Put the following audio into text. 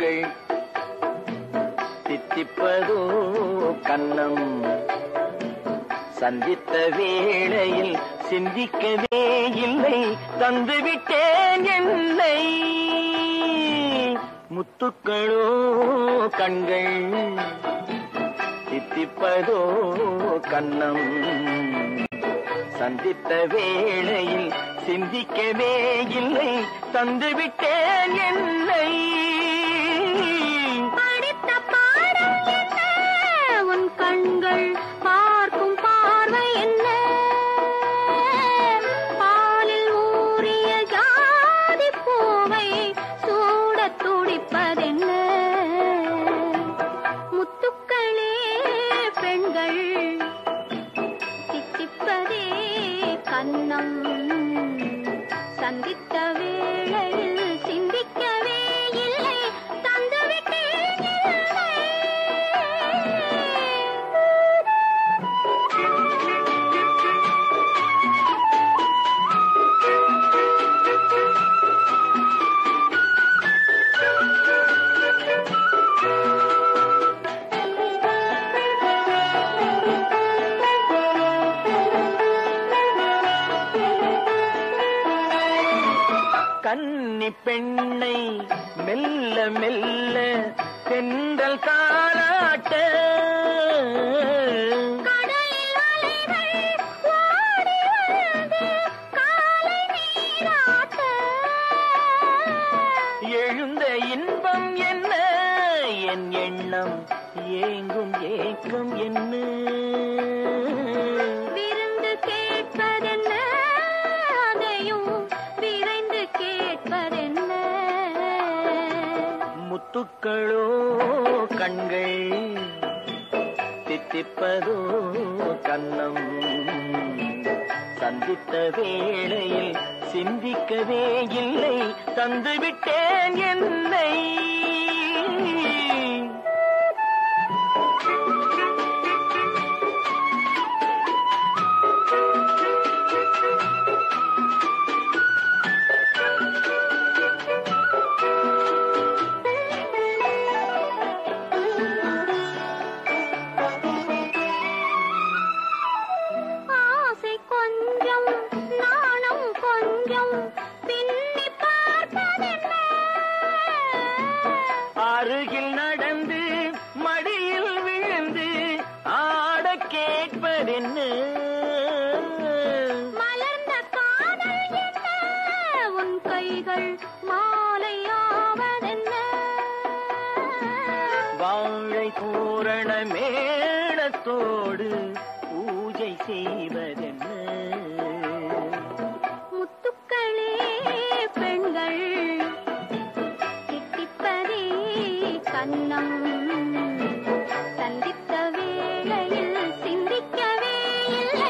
பெண்கள் தித்திப்பதோ கண்ணம் சந்தித்த வேளையில் சிந்திக்கவே இல்லை தந்துவிட்டேன் என்னை முத்துக்களோ கண்கள் தித்திப்பதோ கண்ணம் சந்தித்த வேளையில் சிந்திக்கவே இல்லை தந்துவிட்டேன் என்னை படித்த பாடம் என்ன உன் கண்கள் பார்க்கும் பார்வை என்ன பாலில் ஊறிய ஜாதி பூவை சூடத் துடிப்பதென்ன முத்துக்களே பெண்கள் தித்திப்பதே கண்ணம் சந்தித்த வேளையில் சிந்திக்கவே இல்லை தந்துவிட்டேன் இல்லை கன்னி பெண்ணை மெல்ல மெல்ல தென்றல் தாளாட்ட கடலில் அலைகள் ஓடி வந்து காலை நீராட்ட எழுந்த இன்பம் என்ன என் எண்ணம் ஏங்கும் ஏக்கம் என்ன விருந்து கேட்பதென்ன அதையும் விரைந்து கேட்பதென்ன முத்துக்களோ கண்கள் தித்திப்பதோ கண்ணம் சந்தித்த வேளையில் சிந்திக்கவே இல்லை தந்துவிட்டேன் என்னை ஆசை கொஞ்சம் நாணம் கொஞ்சம் பின்னி பார்ப்பதென்ன அருகில் நடந்து மடியில் விழுந்து ஆட கேட்பதென்ன மலர்ந்த காதல் என்ன உன் கைகள் மாலையாவதென்ன வாழை பூரண மேளத்தோடு பூஜை செய்வதென்ன முத்துக்களே பெண்கள் தித்திப்பதே கண்ணம் சந்தித்த வேளையில் சிந்திக்கவே இல்லை